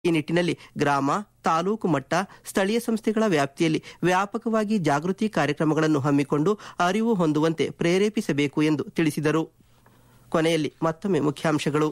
ಈ ನಿಟ್ಟಿನಲ್ಲಿ ಗ್ರಾಮ ತಾಲೂಕು ಮಟ್ಟ ಸ್ಥಳೀಯ ಸಂಸ್ಥೆಗಳ ವ್ಯಾಪ್ತಿಯಲ್ಲಿ ವ್ಯಾಪಕವಾಗಿ ಜಾಗೃತಿ ಕಾರ್ಯಕ್ರಮಗಳನ್ನು ಹಮ್ಮಿಕೊಂಡು ಅರಿವು ಹೊಂದುವಂತೆ ಪ್ರೇರೇಪಿಸಬೇಕು ಎಂದು ತಿಳಿಸಿದರು ಕೊನೆಯಲ್ಲಿ ಮತ್ತೊಮ್ಮೆ ಮುಖ್ಯಾಂಶಗಳು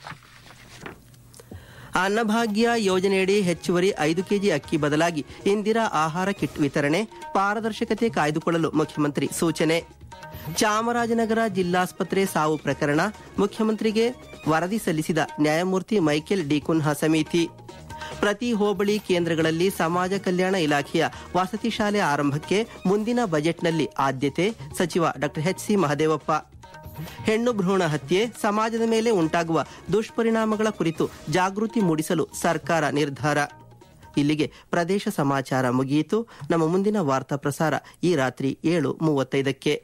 ಅನ್ನಭಾಗ್ಯ ಯೋಜನೆಯಡಿ ಹೆಚ್ಚುವರಿ ಐದು ಕೆಜಿ ಅಕ್ಕಿ ಬದಲಾಗಿ ಇಂದಿರಾ ಆಹಾರ ಕಿಟ್ ವಿತರಣೆ ಪಾರದರ್ಶಕತೆ ಕಾಯ್ದುಕೊಳ್ಳಲು ಮುಖ್ಯಮಂತ್ರಿ ಸೂಚನೆ ಚಾಮರಾಜನಗರ ಜಿಲ್ಲಾಸ್ಪತ್ರೆ ಸಾವು ಪ್ರಕರಣ ಮುಖ್ಯಮಂತ್ರಿಗೆ ವರದಿ ಸಲ್ಲಿಸಿದ ನ್ಯಾಯಮೂರ್ತಿ ಮೈಕೆಲ್ ಡಿಕುನ್ಹಾ ಸಮಿತಿ ಪ್ರತಿ ಹೋಬಳಿ ಕೇಂದ್ರಗಳಲ್ಲಿ ಸಮಾಜ ಕಲ್ಯಾಣ ಇಲಾಖೆಯ ವಸತಿ ಶಾಲೆ ಆರಂಭಕ್ಕೆ ಮುಂದಿನ ಬಜೆಟ್ನಲ್ಲಿ ಆದ್ಯತೆ ಸಚಿವ ಡಾ ಎಚ್ ಸಿ ಮಹದೇವಪ್ಪ ಹೆಣ್ಣು ಭ್ರೂಣ ಹತ್ಯೆ ಸಮಾಜದ ಮೇಲೆ ಉಂಟಾಗುವ ದುಷ್ಪರಿಣಾಮಗಳ ಕುರಿತು ಜಾಗೃತಿ ಮೂಡಿಸಲು ಸರ್ಕಾರ ನಿರ್ಧಾರ ಇಲ್ಲಿಗೆ ಪ್ರದೇಶ ಸಮಾಚಾರ ಮುಗಿಯಿತು ನಮ್ಮ ಮುಂದಿನ ವಾರ್ತಾ ಪ್ರಸಾರ ಈ ರಾತ್ರಿ ಏಳು ಮೂವತ್ತೈದಕ್ಕೆ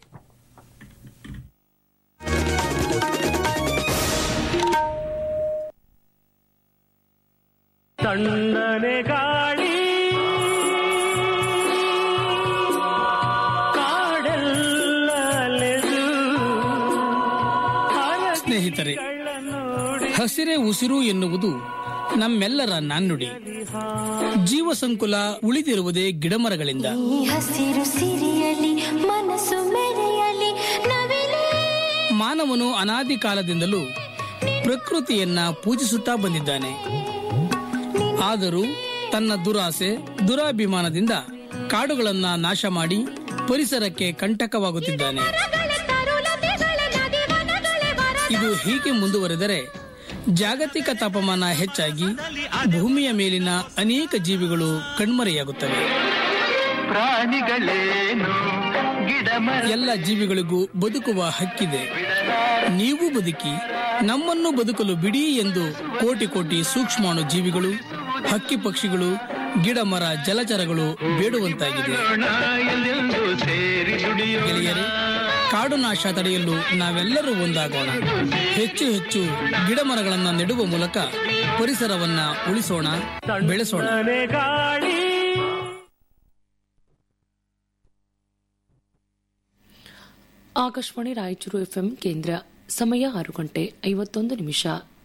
ತಣ್ಣನೆ ಗಾಳಿ ಕಾಡೆಲ್ಲಲೆದು ಸ್ನೇಹಿತರೆ ಹಸಿರೇ ಉಸಿರು ಎನ್ನುವುದು ನಮ್ಮೆಲ್ಲರ ನಾಣ್ಣುಡಿ ಜೀವ ಸಂಕುಲ ಉಳಿದಿರುವುದೇ ಗಿಡಮರಗಳಿಂದ ಈ ಹಸಿರು ಸಿರಿಯಲಿ ಮನಸ್ಸು ಮೆರೆಯಲಿ ನವಿಲೇ ಮಾನವನು ಅನಾದಿ ಕಾಲದಿಂದಲೂ ಪ್ರಕೃತಿಯನ್ನ ಪೂಜಿಸುತ್ತಾ ಬಂದಿದ್ದಾನೆ ಆದರೂ ತನ್ನ ದುರಾಸೆ ದುರಾಭಿಮಾನದಿಂದ ಕಾಡುಗಳನ್ನ ನಾಶ ಮಾಡಿ ಪರಿಸರಕ್ಕೆ ಕಂಟಕವಾಗುತ್ತಿದ್ದಾನೆ ಇದು ಹೀಗೆ ಮುಂದುವರೆದರೆ ಜಾಗತಿಕ ತಾಪಮಾನ ಹೆಚ್ಚಾಗಿ ಭೂಮಿಯ ಮೇಲಿನ ಅನೇಕ ಜೀವಿಗಳು ಕಣ್ಮರೆಯಾಗುತ್ತವೆ ಪ್ರಾಣಿಗಳೇನು ಗಿಡ ಮರ ಎಲ್ಲ ಜೀವಿಗಳಿಗೂ ಬದುಕುವ ಹಕ್ಕಿದೆ ನೀವು ಬದುಕಿ ನಮ್ಮನ್ನು ಬದುಕಲು ಬಿಡಿ ಎಂದು ಕೋಟಿ ಕೋಟಿ ಸೂಕ್ಷ್ಮಾಣು ಜೀವಿಗಳು ಹಕ್ಕಿ ಪಕ್ಷಿಗಳು ಗಿಡ ಮರ ಜಲಚರಗಳು ಬೇಡುವಂತಾಗಿದೆ ಎಲ್ಲೆಂದು ಸೇರಿ ದುಡಿಯೋಣ ಗೆಳೆಯರೆ ಕಾಡು ನಾಶ ತಡೆಯಲು ನಾವೆಲ್ಲರೂ ಒಂದಾಗೋಣ ಹೆಚ್ಚು ಹೆಚ್ಚು ಗಿಡ ಮರಗಳನ್ನು ನೆಡುವ ಮೂಲಕ ಪರಿಸರವನ್ನ ಉಳಿಸೋಣ ಬೆಳೆಸೋಣ ತಣ್ಣನೆ ಗಾಳಿ ಆಕಾಶವಾಣಿ ರಾಯಚೂರು ಎಫ್ಎಂ ಕೇಂದ್ರ ಸಮಯ ಆರು ಗಂಟೆ ಐವತ್ತೊಂದು ನಿಮಿಷ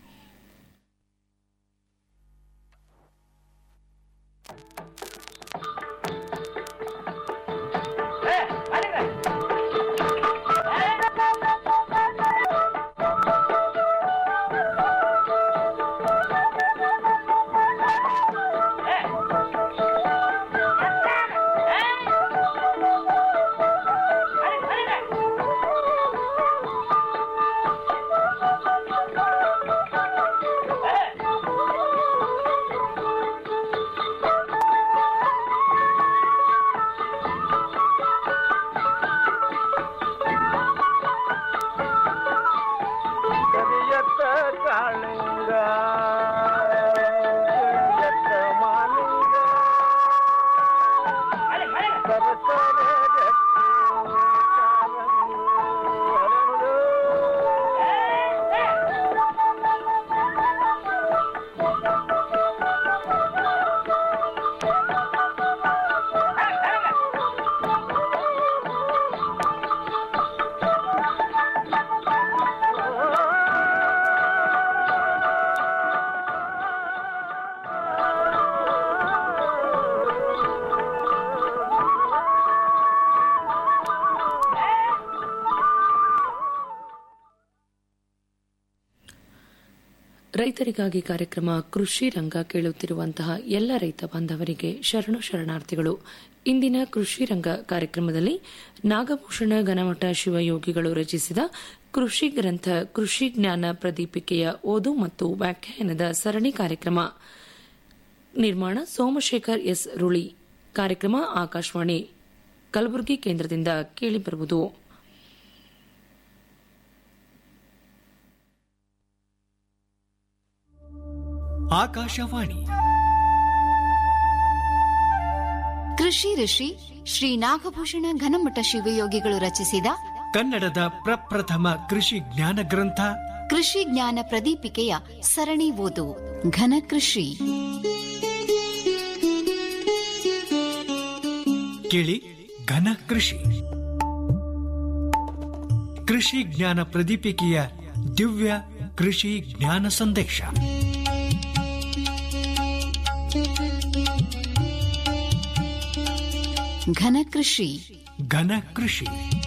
ಕರಿಯತ್ತ ಕಾಳಿಂಗ ಕರಿಯತ್ತ ಮಾಲಿಂಗ ಸರಸರ ಗಟ್ಟಿ ಕಾಲಂದು ಹರಳು. ರೈತರಿಗಾಗಿ ಕಾರ್ಯಕ್ರಮ ಕೃಷಿ ರಂಗ ಕೇಳುತ್ತಿರುವಂತಹ ಎಲ್ಲ ರೈತ ಬಾಂಧವರಿಗೆ ಶರಣು ಶರಣಾರ್ಥಿಗಳು ಇಂದಿನ ಕೃಷಿ ರಂಗ ಕಾರ್ಯಕ್ರಮದಲ್ಲಿ ನಾಗಭೂಷಣ ಘನಮಠ ಶಿವಯೋಗಿಗಳು ರಚಿಸಿದ ಕೃಷಿ ಗ್ರಂಥ ಕೃಷಿ ಜ್ಞಾನ ಪ್ರದೀಪಿಕೆಯ ಓದು ಮತ್ತು ವ್ಯಾಖ್ಯಾನದ ಸರಣಿ ಕಾರ್ಯಕ್ರಮ ನಿರ್ಮಾಣ ಸೋಮಶೇಖರ್ ಎಸ್ ರುಳಿ ಕಾರ್ಯಕ್ರಮ ಆಕಾಶವಾಣಿ ಕಲಬುರಗಿ ಕೇಂದ್ರದಿಂದ ಕೇಳಿಬರುವುದು ಆಕಾಶವಾಣಿ ಕೃಷಿ ಋಷಿ ಶ್ರೀ ನಾಗಭೂಷಣ ಘನಮಠ ಶಿವಯೋಗಿಗಳು ರಚಿಸಿದ ಕನ್ನಡದ ಪ್ರಪ್ರಥಮ ಕೃಷಿ ಜ್ಞಾನ ಗ್ರಂಥ ಕೃಷಿ ಜ್ಞಾನ ಪ್ರದೀಪಿಕೆಯ ಸರಣಿ ಓದು ಘನ ಕೃಷಿ ಕೇಳಿ ಘನ ಕೃಷಿ ಕೃಷಿ ಜ್ಞಾನ ಪ್ರದೀಪಿಕೆಯ ದಿವ್ಯ ಕೃಷಿ ಜ್ಞಾನ ಸಂದೇಶ ಘನ ಕೃಷಿ ಘನ ಕೃಷಿ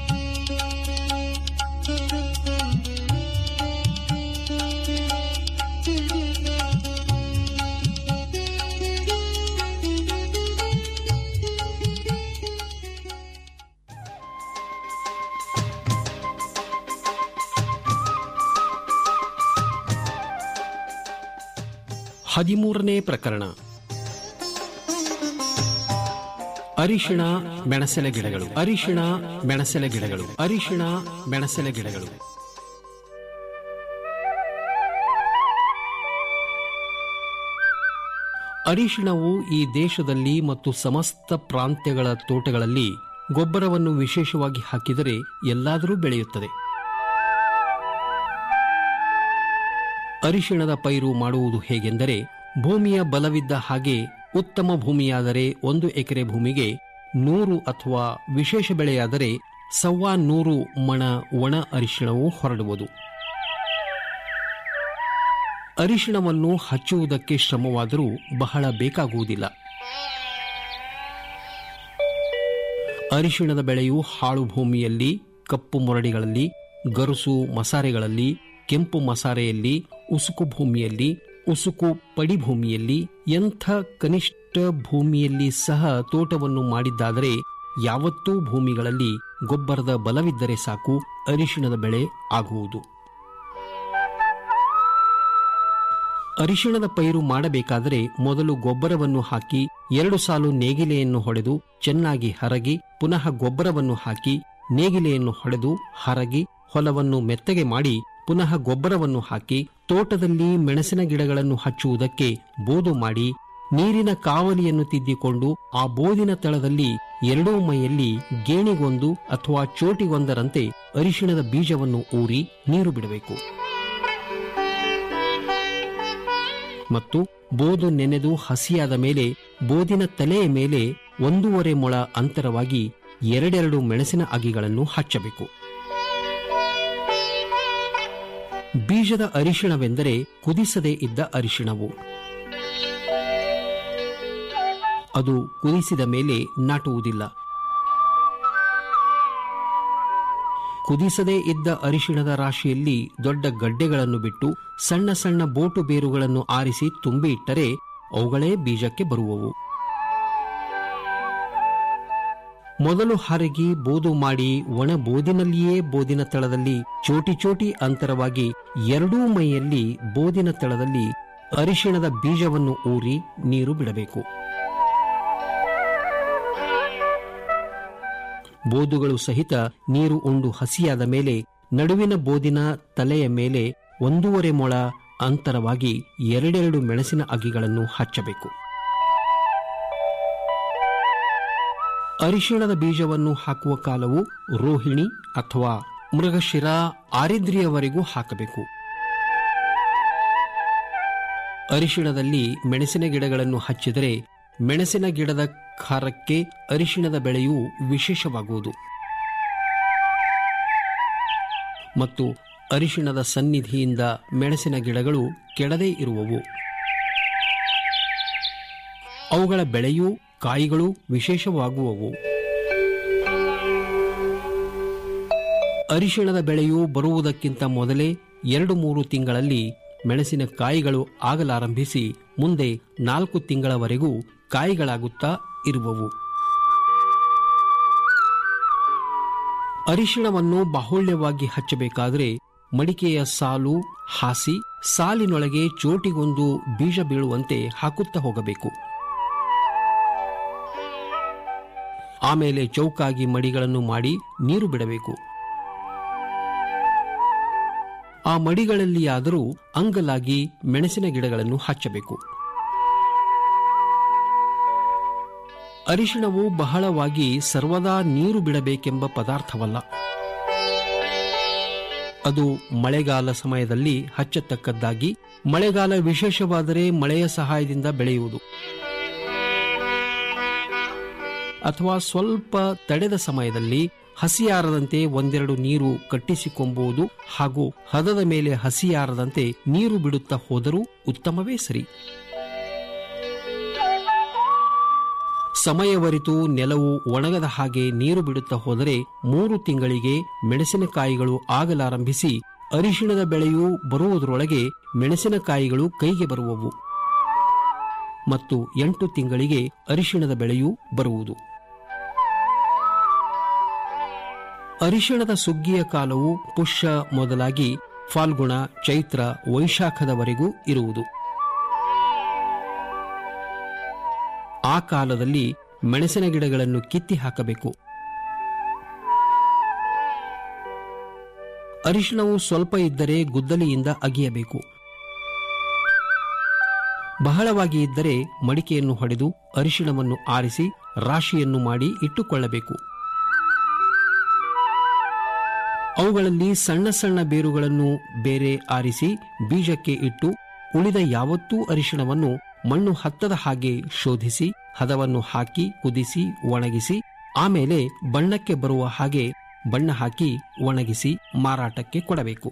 ಹದಿಮೂರನೇ ಪ್ರಕರಣ ಅರಿಶಿಣ ಮೆಣಸೆಲೆ ಗಿಡಗಳು ಅರಿಶಿಣ ಮೆಣಸೆಲೆ ಗಿಡಗಳು ಅರಿಶಿಣ ಮೆಣಸೆಲೆ ಗಿಡಗಳು ಅರಿಶಿಣವು ಈ ದೇಶದಲ್ಲಿ ಮತ್ತು ಸಮಸ್ತ ಪ್ರಾಂತ್ಯಗಳ ತೋಟಗಳಲ್ಲಿ ಗೊಬ್ಬರವನ್ನು ವಿಶೇಷವಾಗಿ ಹಾಕಿದರೆ ಎಲ್ಲಾದರೂ ಬೆಳೆಯುತ್ತದೆ ಅರಿಶಿಣದ ಪೈರು ಮಾಡುವುದು ಹೇಗೆಂದರೆ ಭೂಮಿಯ ಬಲವಿದ್ದ ಹಾಗೆ ಉತ್ತಮ ಭೂಮಿಯಾದರೆ ಒಂದು ಎಕರೆ ಭೂಮಿಗೆ ನೂರು ಅಥವಾ ವಿಶೇಷ ಬೆಳೆಯಾದರೆ ಸವ್ವಾ ನೂರು ಮಣ ಒಣ ಅರಿಶಿಣವು ಹೊರಡುವುದು ಅರಿಶಿಣವನ್ನು ಹಚ್ಚುವುದಕ್ಕೆ ಶ್ರಮವಾದರೂ ಬಹಳ ಬೇಕಾಗುವುದಿಲ್ಲ ಅರಿಶಿಣದ ಬೆಳೆಯು ಹಾಳು ಭೂಮಿಯಲ್ಲಿ ಕಪ್ಪು ಮೊರಡಿಗಳಲ್ಲಿ ಗರುಸು ಮಸಾರೆಗಳಲ್ಲಿ ಕೆಂಪು ಮಸಾರೆಯಲ್ಲಿ ಉಸುಕು ಭೂಮಿಯಲ್ಲಿ ಉಸುಕು ಪಡಿ ಭೂಮಿಯಲ್ಲಿ ಎಂಥ ಕನಿಷ್ಠ ಭೂಮಿಯಲ್ಲಿ ಸಹ ತೋಟವನ್ನು ಮಾಡಿದ್ದಾದರೆ ಯಾವತ್ತೂ ಭೂಮಿಗಳಲ್ಲಿ ಗೊಬ್ಬರದ ಬಲವಿದ್ದರೆ ಸಾಕು ಅರಿಶಿಣದ ಬೆಳೆ ಆಗುವುದು ಅರಿಶಿಣದ ಪೈರು ಮಾಡಬೇಕಾದರೆ ಮೊದಲು ಗೊಬ್ಬರವನ್ನು ಹಾಕಿ ಎರಡು ಸಾಲು ನೇಗಿಲೆಯನ್ನು ಹೊಡೆದು ಚೆನ್ನಾಗಿ ಹರಗಿ ಪುನಃ ಗೊಬ್ಬರವನ್ನು ಹಾಕಿ ನೇಗಿಲೆಯನ್ನು ಹೊಡೆದು ಹರಗಿ ಹೊಲವನ್ನು ಮೆತ್ತಗೆ ಮಾಡಿ ಪುನಃ ಗೊಬ್ಬರವನ್ನು ಹಾಕಿ ತೋಟದಲ್ಲಿ ಮೆಣಸಿನ ಗಿಡಗಳನ್ನು ಹಚ್ಚುವುದಕ್ಕೆ ಬೋದು ಮಾಡಿ ನೀರಿನ ಕಾವಲಿಯನ್ನು ತಿದ್ದಿಕೊಂಡು ಆ ಬೋದಿನ ತಳದಲ್ಲಿ ಎರಡೂ ಮೈಯಲ್ಲಿ ಗೇಣಿಗೊಂದು ಅಥವಾ ಚೋಟಿಗೊಂದರಂತೆ ಅರಿಶಿಣದ ಬೀಜವನ್ನು ಊರಿ ನೀರು ಬಿಡಬೇಕು ಮತ್ತು ಬೋದು ನೆನೆದು ಹಸಿಯಾದ ಮೇಲೆ ಬೋದಿನ ತಲೆಯ ಮೇಲೆ ಒಂದೂವರೆ ಮೊಳ ಅಂತರವಾಗಿ ಎರಡೆರಡು ಮೆಣಸಿನ ಅಗಿಗಳನ್ನು ಹಚ್ಚಬೇಕು ಬೀಜದ ಅರಿಶಿಣವೆಂದರೆ ಕುದಿಸದೇ ಇದ್ದ ಅರಿಶಿಣವು ಅದು ಕುದಿಸಿದ ಮೇಲೆ ನಾಟುವುದಿಲ್ಲ ಕುದಿಸದೇ ಇದ್ದ ಅರಿಶಿಣದ ರಾಶಿಯಲ್ಲಿ ದೊಡ್ಡ ಗಡ್ಡೆಗಳನ್ನು ಬಿಟ್ಟು ಸಣ್ಣ ಸಣ್ಣ ಬೋಟು ಬೇರುಗಳನ್ನು ಆರಿಸಿ ತುಂಬಿ ಇಟ್ಟರೆ ಅವುಗಳೇ ಬೀಜಕ್ಕೆ ಬರುವವು ಮೊದಲು ಹರಗಿ ಬೋದು ಮಾಡಿ ಒಣ ಬೋದಿನಲ್ಲಿಯೇ ಬೋದಿನ ತಳದಲ್ಲಿ ಚೋಟಿ ಚೋಟಿ ಅಂತರವಾಗಿ ಎರಡೂ ಮೈಯಲ್ಲಿ ಬೋದಿನ ತಳದಲ್ಲಿ ಅರಿಶಿಣದ ಬೀಜವನ್ನು ಊರಿ ನೀರು ಬಿಡಬೇಕು ಬೋದುಗಳು ಸಹಿತ ನೀರು ಉಂಡು ಹಸಿಯಾದ ಮೇಲೆ ನಡುವಿನ ಬೋದಿನ ತಲೆಯ ಮೇಲೆ ಒಂದೂವರೆ ಮೊಳ ಅಂತರವಾಗಿ ಎರಡೆರಡು ಮೆಣಸಿನ ಅಗಿಗಳನ್ನು ಹಚ್ಚಬೇಕು ಅರಿಶಿಣದ ಬೀಜವನ್ನು ಹಾಕುವ ಕಾಲವು ರೋಹಿಣಿ ಅಥವಾ ಮೃಗಶಿರ ಆರಿದ್ರಿಯವರೆಗೂ ಹಾಕಬೇಕು ಅರಿಶಿಣದಲ್ಲಿ ಮೆಣಸಿನ ಗಿಡಗಳನ್ನು ಹಚ್ಚಿದರೆ ಮೆಣಸಿನ ಗಿಡದ ಖಾರಕ್ಕೆ ಅರಿಶಿಣದ ಬೆಳೆಯು ವಿಶೇಷವಾಗುವುದು ಮತ್ತು ಅರಿಶಿಣದ ಸನ್ನಿಧಿಯಿಂದ ಮೆಣಸಿನ ಗಿಡಗಳು ಕೆಡದೇ ಇರುವವು ಅವುಗಳ ಬೆಳೆಯೂ ಕಾಯಿಗಳು ವಿಶೇಷವಾಗುವವು ಅರಿಶಿಣದ ಬೆಳೆಯು ಬರುವುದಕ್ಕಿಂತ ಮೊದಲೇ ಎರಡು ಮೂರು ತಿಂಗಳಲ್ಲಿ ಮೆಣಸಿನ ಕಾಯಿಗಳು ಆಗಲಾರಂಭಿಸಿ ಮುಂದೆ ನಾಲ್ಕು ತಿಂಗಳವರೆಗೂ ಕಾಯಿಗಳಾಗುತ್ತಾ ಇರುವವು ಅರಿಶಿಣವನ್ನು ಬಾಹುಳ್ಯವಾಗಿ ಹಚ್ಚಬೇಕಾದರೆ ಮಡಿಕೆಯ ಸಾಲು ಹಾಸಿ ಸಾಲಿನೊಳಗೆ ಚೋಟಿಗೊಂದು ಬೀಜ ಬೀಳುವಂತೆ ಹಾಕುತ್ತಾ ಹೋಗಬೇಕು ಆಮೇಲೆ ಚೌಕಾಗಿ ಮಡಿಗಳನ್ನು ಮಾಡಿ ನೀರು ಬಿಡಬೇಕು ಆ ಮಡಿಗಳಲ್ಲಿಯಾದರೂ ಅಂಗಲಾಗಿ ಮೆಣಸಿನ ಗಿಡಗಳನ್ನು ಹಚ್ಚಬೇಕು ಅರಿಶಿಣವು ಬಹಳವಾಗಿ ಸರ್ವದಾ ನೀರು ಬಿಡಬೇಕೆಂಬ ಪದಾರ್ಥವಲ್ಲ ಅದು ಮಳೆಗಾಲ ಸಮಯದಲ್ಲಿ ಹಚ್ಚತಕ್ಕದ್ದಾಗಿ ಮಳೆಗಾಲ ವಿಶೇಷವಾದರೆ ಮಳೆಯ ಸಹಾಯದಿಂದ ಬೆಳೆಯುವುದು ಅಥವಾ ಸ್ವಲ್ಪ ತಡೆದ ಸಮಯದಲ್ಲಿ ಹಸಿಯಾರದಂತೆ ಒಂದೆರಡು ನೀರು ಕಟ್ಟಿಸಿಕೊಂಬುವುದು ಹಾಗೂ ಹದದ ಮೇಲೆ ಹಸಿಯಾರದಂತೆ ನೀರು ಬಿಡುತ್ತಾ ಹೋದರೂ ಉತ್ತಮವೇ ಸರಿ ಸಮಯವರಿತು ನೆಲವು ಒಣಗದ ಹಾಗೆ ನೀರು ಬಿಡುತ್ತಾ ಹೋದರೆ ಮೂರು ತಿಂಗಳಿಗೆ ಮೆಣಸಿನಕಾಯಿಗಳು ಆಗಲಾರಂಭಿಸಿ ಅರಿಶಿಣದ ಬೆಳೆಯು ಬರುವುದರೊಳಗೆ ಮೆಣಸಿನಕಾಯಿಗಳು ಕೈಗೆ ಬರುವವು ಮತ್ತು ಎಂಟು ತಿಂಗಳಿಗೆ ಅರಿಶಿಣದ ಬೆಳೆಯೂ ಬರುವುದು ಅರಿಶಿಣದ ಸುಗ್ಗಿಯ ಕಾಲವು ಪುಷ್ಯ ಮೊದಲಾಗಿ ಫಾಲ್ಗುಣ ಚೈತ್ರ ವೈಶಾಖದವರೆಗೂ ಇರುವುದು ಆ ಕಾಲದಲ್ಲಿ ಮೆಣಸಿನ ಗಿಡಗಳನ್ನು ಕಿತ್ತಿ ಹಾಕಬೇಕು ಅರಿಶಿಣವು ಸ್ವಲ್ಪ ಇದ್ದರೆ ಗುದ್ದಲಿಯಿಂದ ಅಗಿಯಬೇಕು ಬಹಳವಾಗಿ ಇದ್ದರೆ ಮಡಿಕೆಯನ್ನು ಹೊಡೆದು ಅರಿಶಿಣವನ್ನು ಆರಿಸಿ ರಾಶಿಯನ್ನು ಮಾಡಿ ಇಟ್ಟುಕೊಳ್ಳಬೇಕು ಅವುಗಳಲ್ಲಿ ಸಣ್ಣ ಸಣ್ಣ ಬೇರುಗಳನ್ನು ಬೇರೆ ಆರಿಸಿ ಬೀಜಕ್ಕೆ ಇಟ್ಟು ಉಳಿದ ಯಾವತ್ತೂ ಅರಿಶಿಣವನ್ನು ಮಣ್ಣು ಹತ್ತದ ಹಾಗೆ ಶೋಧಿಸಿ ಹದವನ್ನು ಹಾಕಿ ಕುದಿಸಿ ಒಣಗಿಸಿ ಆಮೇಲೆ ಬಣ್ಣಕ್ಕೆ ಬರುವ ಹಾಗೆ ಬಣ್ಣ ಹಾಕಿ ಒಣಗಿಸಿ ಮಾರಾಟಕ್ಕೆ ಕೊಡಬೇಕು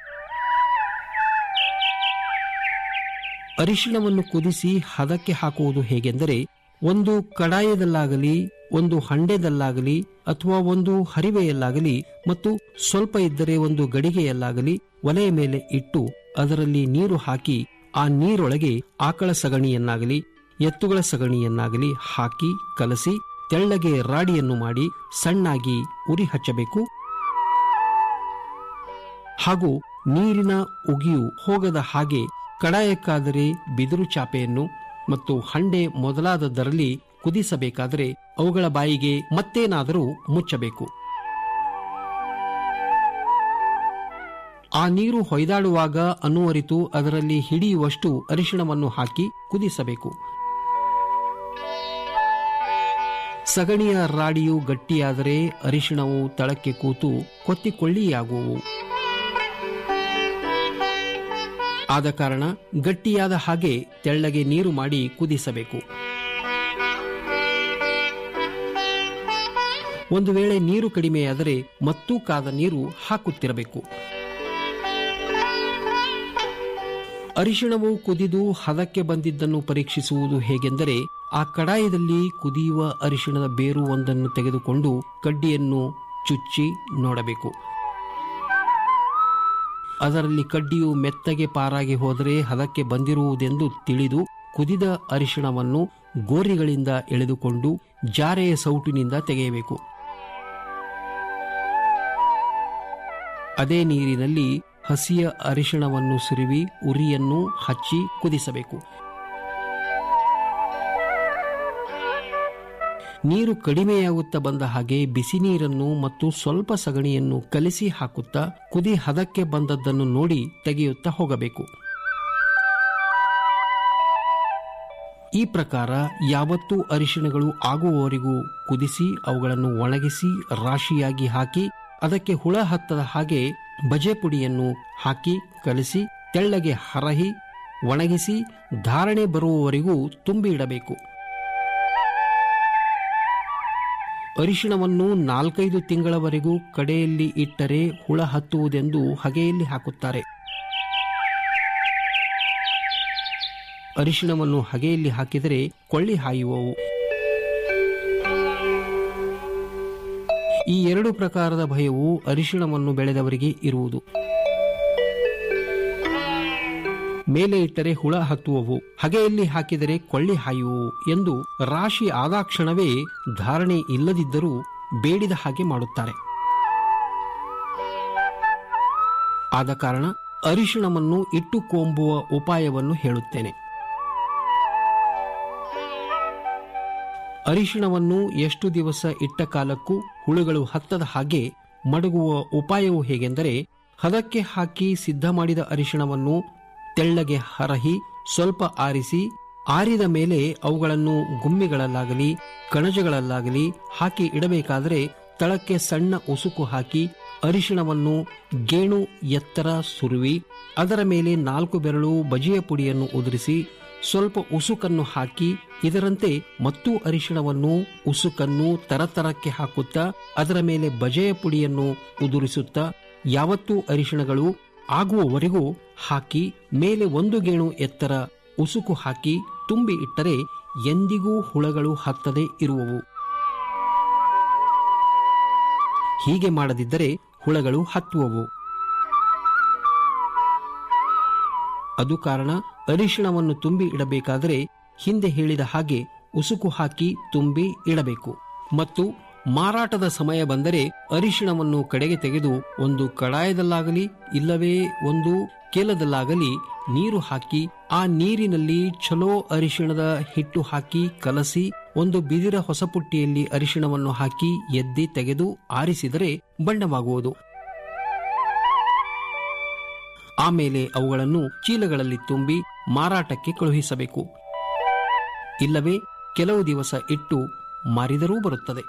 ಅರಿಶಿಣವನ್ನು ಕುದಿಸಿ ಹದಕ್ಕೆ ಹಾಕುವುದು ಹೇಗೆಂದರೆ ಒಂದು ಕಡಾಯದಲ್ಲಾಗಲಿ ಒಂದು ಹಂಡೆದಲ್ಲಾಗಲಿ ಅಥವಾ ಒಂದು ಹರಿವೆಯಲ್ಲಾಗಲಿ ಮತ್ತು ಸ್ವಲ್ಪ ಇದ್ದರೆ ಒಂದು ಗಡಿಗೆಯಲ್ಲಾಗಲಿ ಒಲೆಯ ಮೇಲೆ ಇಟ್ಟು ಅದರಲ್ಲಿ ನೀರು ಹಾಕಿ ಆ ನೀರೊಳಗೆ ಆಕಳ ಸಗಣಿಯನ್ನಾಗಲಿ ಎತ್ತುಗಳ ಸಗಣಿಯನ್ನಾಗಲಿ ಹಾಕಿ ಕಲಸಿ ತೆಳ್ಳಗೆ ರಾಡಿಯನ್ನು ಮಾಡಿ ಸಣ್ಣಾಗಿ ಉರಿ ಹಚ್ಚಬೇಕು ಹಾಗೂ ನೀರಿನ ಉಗಿಯು ಹೋಗದ ಹಾಗೆ ಕಡಾಯಕ್ಕಾದರೆ ಬಿದಿರು ಚಾಪೆಯನ್ನು ಮತ್ತು ಹಂಡೆ ಮೊದಲಾದದರಲ್ಲಿ ಕುದಿಸಬೇಕಾದರೆ ಅವುಗಳ ಬಾಯಿಗೆ ಮತ್ತೇನಾದರೂ ಮುಚ್ಚಬೇಕು ಆ ನೀರು ಹೊಯ್ದಾಡುವಾಗ ಅನುವರಿತು ಅದರಲ್ಲಿ ಹಿಡಿಯುವಷ್ಟು ಅರಿಶಿಣವನ್ನು ಹಾಕಿ ಕುದಿಸಬೇಕು ಸಗಣಿಯ ರಾಡಿಯು ಗಟ್ಟಿಯಾದರೆ ಅರಿಶಿಣವು ತಳಕ್ಕೆ ಕೂತು ಕೊತ್ತಿಕೊಳ್ಳಿಯಾಗುವು ಆದ ಕಾರಣ ಗಟ್ಟಿಯಾದ ಹಾಗೆ ತೆಳ್ಳಗೆ ನೀರು ಮಾಡಿ ಕುದಿಸಬೇಕು ಒಂದು ವೇಳೆ ನೀರು ಕಡಿಮೆಯಾದರೆ ಮತ್ತೂ ಕಾದ ನೀರು ಹಾಕುತ್ತಿರಬೇಕು ಅರಿಶಿಣವು ಕುದಿದು ಹದಕ್ಕೆ ಬಂದಿದ್ದನ್ನು ಪರೀಕ್ಷಿಸುವುದು ಹೇಗೆಂದರೆ ಆ ಕಡಾಯದಲ್ಲಿ ಕುದಿಯುವ ಅರಿಶಿಣದ ಬೇರು ಒಂದನ್ನು ತೆಗೆದುಕೊಂಡು ಕಡ್ಡಿಯನ್ನು ಚುಚ್ಚಿ ನೋಡಬೇಕು ಅದರಲ್ಲಿ ಕಡ್ಡಿಯು ಮೆತ್ತಗೆ ಪಾರಾಗಿ ಹೋದರೆ ಹದಕ್ಕೆ ಬಂದಿರುವುದೆಂದು ತಿಳಿದು ಕುದಿದ ಅರಿಶಿಣವನ್ನು ಗೋರಿಗಳಿಂದ ಎಳೆದುಕೊಂಡು ಜಾರೆಯ ಸೌಟಿನಿಂದ ತೆಗೆಯಬೇಕು ಅದೇ ನೀರಿನಲ್ಲಿ ಹಸಿಯ ಅರಿಶಿಣವನ್ನು ಸುರಿವಿ ಉರಿಯನ್ನು ಹಚ್ಚಿ ಕುದಿಸಬೇಕು ನೀರು ಕಡಿಮೆಯಾಗುತ್ತಾ ಬಂದ ಹಾಗೆ ಬಿಸಿ ನೀರನ್ನು ಮತ್ತು ಸ್ವಲ್ಪ ಸಗಣಿಯನ್ನು ಕಲಿಸಿ ಹಾಕುತ್ತಾ ಕುದಿ ಹದಕ್ಕೆ ಬಂದದ್ದನ್ನು ನೋಡಿ ತೆಗೆಯುತ್ತಾ ಹೋಗಬೇಕು ಈ ಪ್ರಕಾರ ಯಾವತ್ತೂ ಅರಿಶಿಣಗಳು ಆಗುವವರೆಗೂ ಕುದಿಸಿ ಅವುಗಳನ್ನು ಒಣಗಿಸಿ ರಾಶಿಯಾಗಿ ಹಾಕಿ ಅದಕ್ಕೆ ಹುಳ ಹತ್ತದ ಹಾಗೆ ಬಜೆ ಪುಡಿಯನ್ನು ಹಾಕಿ ಕಲಿಸಿ ತೆಳ್ಳಗೆ ಹರಹಿ ಒಣಗಿಸಿ ಧಾರಣೆ ಬರುವವರೆಗೂ ತುಂಬಿ ಇಡಬೇಕು ಅರಿಶಿಣವನ್ನು ನಾಲ್ಕೈದು ತಿಂಗಳವರೆಗೂ ಕಡೆಯಲ್ಲಿ ಇಟ್ಟರೆ ಹುಳ ಹತ್ತುವುದೆಂದು ಹಗೆಯಲ್ಲಿ ಹಾಕುತ್ತಾರೆ ಅರಿಶಿಣವನ್ನು ಹಗೆಯಲ್ಲಿ ಹಾಕಿದರೆ ಕೊಳ್ಳಿ ಹಾಯುವವು ಈ ಎರಡು ಪ್ರಕಾರದ ಭಯವು ಅರಿಶಿಣವನ್ನು ಬೆಳೆದವರಿಗೆ ಇರುವುದು ಮೇಲೆ ಇಟ್ಟರೆ ಹುಳ ಹತ್ತುವವು ಹಗೆಯಲ್ಲಿ ಹಾಕಿದರೆ ಕೊಳ್ಳಿ ಹಾಯುವವು ಎಂದು ರಾಶಿ ಆದಾಕ್ಷಣವೇ ಧಾರಣೆ ಇಲ್ಲದಿದ್ದರೂ ಬೇಡಿದ ಹಾಗೆ ಮಾಡುತ್ತಾರೆ ಆದ ಕಾರಣ ಅರಿಶಿಣವನ್ನು ಇಟ್ಟು ಕೊಂಬುವ ಉಪಾಯವನ್ನು ಹೇಳುತ್ತೇನೆ ಅರಿಶಿಣವನ್ನು ಎಷ್ಟು ದಿವಸ ಇಟ್ಟ ಕಾಲಕ್ಕೂ ಹುಳುಗಳು ಹತ್ತದ ಹಾಗೆ ಮಡಗುವ ಉಪಾಯವು ಹೇಗೆಂದರೆ ಹದಕ್ಕೆ ಹಾಕಿ ಸಿದ್ಧ ಮಾಡಿದ ಅರಿಶಿಣವನ್ನು ತೆಳ್ಳಗೆ ಹರಹಿ ಸ್ವಲ್ಪ ಆರಿಸಿ ಆರಿದ ಮೇಲೆ ಅವುಗಳನ್ನು ಗುಮ್ಮಿಗಳಲ್ಲಾಗಲಿ ಕಣಜಗಳಲ್ಲಾಗಲಿ ಹಾಕಿ ಇಡಬೇಕಾದರೆ ತಳಕ್ಕೆ ಸಣ್ಣ ಉಸುಕು ಹಾಕಿ ಅರಿಶಿಣವನ್ನು ಗೇಣು ಎತ್ತರ ಸುರುವಿ ಅದರ ಮೇಲೆ ನಾಲ್ಕು ಬೆರಳು ಬಜಿಯ ಪುಡಿಯನ್ನು ಉದುರಿಸಿ ಸ್ವಲ್ಪ ಉಸುಕನ್ನು ಹಾಕಿ ಇದರಂತೆ ಮತ್ತೂ ಅರಿಶಿಣವನ್ನು ಉಸುಕನ್ನು ತರತರಕ್ಕೆ ಹಾಕುತ್ತಾ ಅದರ ಮೇಲೆ ಬಜೆಯ ಪುಡಿಯನ್ನು ಉದುರಿಸುತ್ತಾ ಯಾವತ್ತೂ ಅರಿಶಿಣಗಳು ಆಗುವವರೆಗೂ ಹಾಕಿ ಮೇಲೆ ಒಂದು ಗೇಣು ಎತ್ತರ ಉಸುಕು ಹಾಕಿ ತುಂಬಿ ಇಟ್ಟರೆ ಎಂದಿಗೂ ಹುಳಗಳು ಹತ್ತದೇ ಇರುವವು ಹೀಗೆ ಮಾಡದಿದ್ದರೆ ಹುಳಗಳು ಹತ್ತುವವು ಅದು ಕಾರಣ ಅರಿಶಿಣವನ್ನು ತುಂಬಿ ಇಡಬೇಕಾದರೆ ಹಿಂದೆ ಹೇಳಿದ ಹಾಗೆ ಉಸುಕು ಹಾಕಿ ತುಂಬಿ ಇಡಬೇಕು ಮತ್ತು ಮಾರಾಟದ ಸಮಯ ಬಂದರೆ ಅರಿಶಿಣವನ್ನು ಕಡೆಗೆ ತೆಗೆದು ಒಂದು ಕಡಾಯದಲ್ಲಾಗಲಿ ಇಲ್ಲವೇ ಒಂದು ಕೇಲದಲ್ಲಾಗಲಿ ನೀರು ಹಾಕಿ ಆ ನೀರಿನಲ್ಲಿ ಚಲೋ ಅರಿಶಿಣದ ಹಿಟ್ಟು ಹಾಕಿ ಕಲಸಿ ಒಂದು ಬಿದಿರ ಹೊಸಪುಟ್ಟಿಯಲ್ಲಿ ಅರಿಶಿಣವನ್ನು ಹಾಕಿ ಎದ್ದಿ ತೆಗೆದು ಆರಿಸಿದರೆ ಬಣ್ಣವಾಗುವುದು ಆಮೇಲೆ ಅವುಗಳನ್ನು ಚೀಲಗಳಲ್ಲಿ ತುಂಬಿ ಮಾರಾಟಕ್ಕೆ ಕಳುಹಿಸಬೇಕು ಇಲ್ಲವೇ ಕೆಲವು ದಿವಸ ಇಟ್ಟು ಮಾರಿದರೂ ಬರುತ್ತದೆ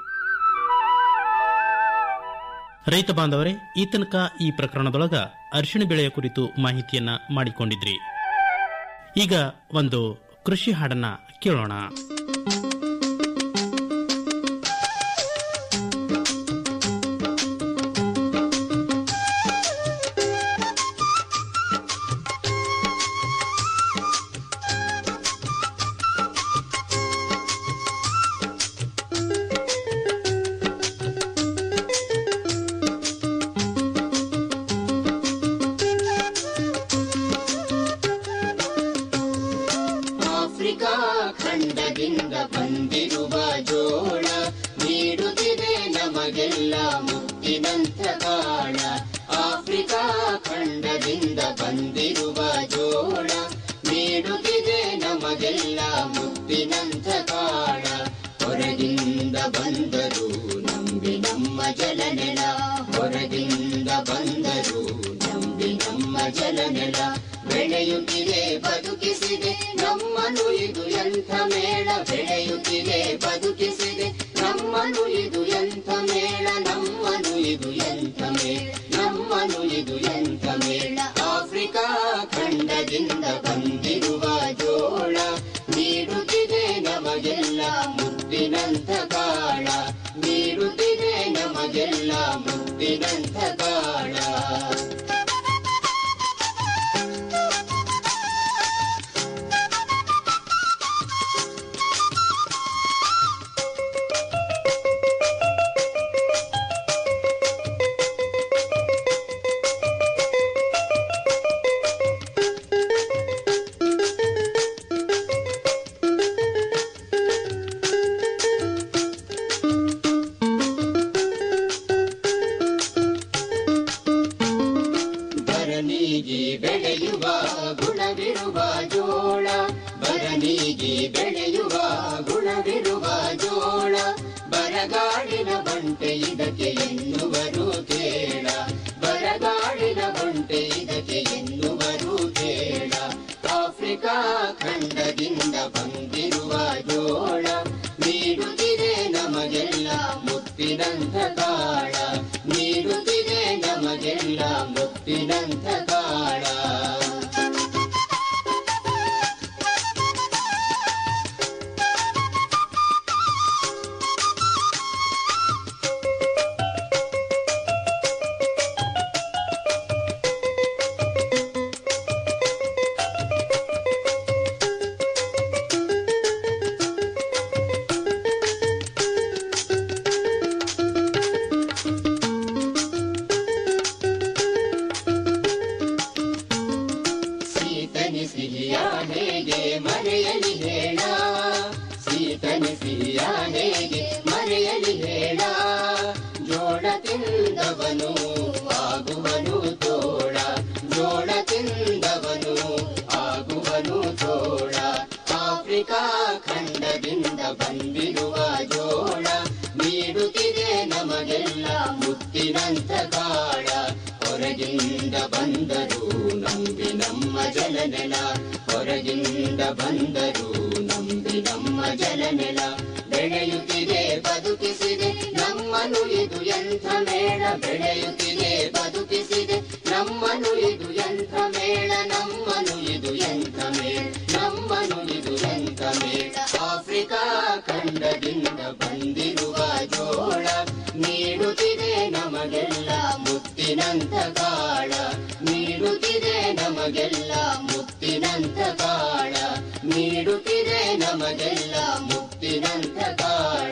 ರೈತ ಬಾಂಧವರೇ ಈ ತನಕ ಈ ಪ್ರಕರಣದೊಳಗ ಅರಿಶಿಣ ಬೆಳೆಯ ಕುರಿತು ಮಾಹಿತಿಯನ್ನ ಮಾಡಿಕೊಂಡಿದ್ರಿ ಈಗ ಒಂದು ಕೃಷಿ ಹಾಡನ್ನ ಕೇಳೋಣ ಆಫ್ರಿಕಾ ಖಂಡದಿಂದ ಬಂದಿರುವ ಜೋಳ ನೀಡುತ್ತಿದೆ ನಮಗೆಲ್ಲ ಮುತ್ತಿನಂತ ಕಾಳ ಆಫ್ರಿಕಾ ಖಂಡದಿಂದ ಬಂದಿರುವ ಜೋಳ ನೀಡುತ್ತಿದೆ ನಮಗೆಲ್ಲ ಮುತ್ತಿನಂತ ಕಾಳ ಹೊರಗಿಂದ ಬಂದರು ನಂಬಿ ನಮ್ಮ ಜಲನೆಲ ಹೊರಗಿಂದ ಬಂದರು ನಂಬಿ ನಮ್ಮ ಜಲನೆಲ ಬೆಳೆಯುತ್ತಿದೆ ಬದುಕಿಸಿದೆ ನಮ್ಮನು ಇದು ಎಂಥ ಮೇಳ ಬೆಳೆಯುತ್ತಿದೆ ಬದುಕಿಸಿದೆ ನಮ್ಮನು ಇದು ಎಂಥ ಮೇಳ ನಮ್ಮನು ಇದು ಎಂಥ ಮೇಳ ನಮ್ಮನು ಇದು ಎಂಥ ಮೇಳ ಆಫ್ರಿಕಾ ಖಂಡದಿಂದ ಬಂದಿರುವ ಜೋಳ ನೀಡುತ್ತಿದೆ ನಮಗೆಲ್ಲ ಮುತ್ತಿನಂತ ಕಾಳ ನೀಡುತ್ತಿದೆ ನಮಗೆಲ್ಲ ಮುತ್ತಿನಂತ ಕಾಳ ಬರನಿಗೆ ಬೆಳೆಯುವ ಗುಣವಿರುವ ಜೋಳ ಬರನಿಗೆ ಬೆಳೆಯುವ ಗುಣವಿರುವ ಜೋಳ ಬರಗಾಡಿನ ಬಂಟೆ ಇದಕ್ಕೆ ಎನ್ನುವರು ಕೇಳ ಬರಗಾಡಿನ ಬಂಟೆ ಇದಕ್ಕೆ ಎನ್ನುವರು ಕೇಳ ಆಫ್ರಿಕಾ ಖಂಡದಿಂದ ಬಂದಿರುವ ಜೋಳ ನೀಡುತ್ತಿದೆ ನಮಗೆಲ್ಲ ಮುತ್ತಿನಂತ ಕಾಳ ನೀಡುತ್ತಿದೆ ನಮಗೆಲ್ಲ ಮುತ್ತಿನಂತ ಕಾಳ ಸೀತನಿ ಸಿಹಿಯ ಹೇಗೆ ಮರೆಯಲಿ ಹೇಳ ಸೀತನಿ ಸಿಹಿಯ ಹೇಗೆ ಮರೆಯಲಿ ಹೇಳ ಜೋಳ ತಿಂದವನು ಆಗುವನು ತೋಳ ಜೋಳ ತಿಂದವನು ಆಗುವನು ತೋಳ ಆಫ್ರಿಕಾ ಖಂಡದಿಂದ ಬಂದಿರುವ ಜೋಳ ನೀಡುತ್ತಿದೆ ನಮಗೆಲ್ಲ ಮುತ್ತಿನಂತ ಕಾಳ ಹೊರಗಿಂದ ಬಂದರು ನಂಬಿ ನಮ್ಮ ಜಲನೆಲ ಹೊರಗಿಂದ ಬಂದರು ನಂಬಿ ನಮ್ಮ ಜಲನೆಲ ಬೆಳೆಯುತ್ತಿದೆ ಬದುಕಿಸಿದೆ ನಮ್ಮನು ಇದು ಎಂಥ ಮೇಳ ಬೆಳೆಯುತ್ತಿದೆ ಬದುಕಿಸಿದೆ ನಮ್ಮನು ಇದು ಎಂಥ ಮೇಳ ನಮ್ಮನು ಇದು ಎಂಥ ಮೇಳ ನಮ್ಮನು ಇದು ಎಂಥ ಮೇಳ ಆಫ್ರಿಕಾ ಖಂಡದಿಂದ ಬಂದಿರುವ ಜೋಳ ನೀಡುತ್ತಿದೆ ನಮಗೆಲ್ಲ ಮುತ್ತಿನಂತ ಕಾಳ ನೀಡುತ್ತಿದೆ ನಮಗೆಲ್ಲ ಮುತ್ತಿನಂತ ಕಾಳ ನೀಡು ನೀಡುತ್ತಿದೆ ನಮಗೆಲ್ಲ ಮುಕ್ತಿನಂತ ಕಾಳ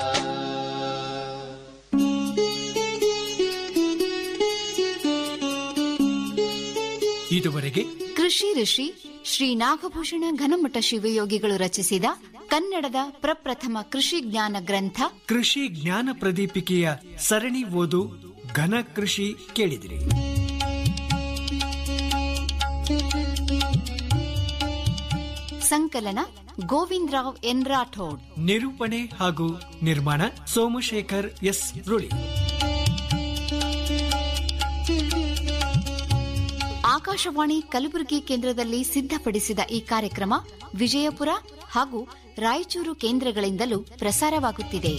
ಇದುವರೆಗೆ ಕೃಷಿ ಋಷಿ ಶ್ರೀ ನಾಗಭೂಷಣ ಘನಮಠ ಶಿವಯೋಗಿಗಳು ರಚಿಸಿದ ಕನ್ನಡದ ಪ್ರಪ್ರಥಮ ಕೃಷಿ ಜ್ಞಾನ ಗ್ರಂಥ ಕೃಷಿ ಜ್ಞಾನ ಪ್ರದೀಪಿಕೆಯ ಸರಣಿ ಓದು ಘನ ಕೃಷಿ ಕೇಳಿದಿರಿ ಸಂಕಲನ ಗೋವಿಂದರಾವ್ ಎನ್ ರಾಠೋಡ್ ನಿರೂಪಣೆ ಹಾಗೂ ನಿರ್ಮಾಣ ಸೋಮಶೇಖರ್ ಎಸ್ ರುಳಿ ಆಕಾಶವಾಣಿ ಕಲಬುರಗಿ ಕೇಂದ್ರದಲ್ಲಿ ಸಿದ್ಧಪಡಿಸಿದ ಈ ಕಾರ್ಯಕ್ರಮ ವಿಜಯಪುರ ಹಾಗೂ ರಾಯಚೂರು ಕೇಂದ್ರಗಳಿಂದಲೂ ಪ್ರಸಾರವಾಗುತ್ತಿದೆ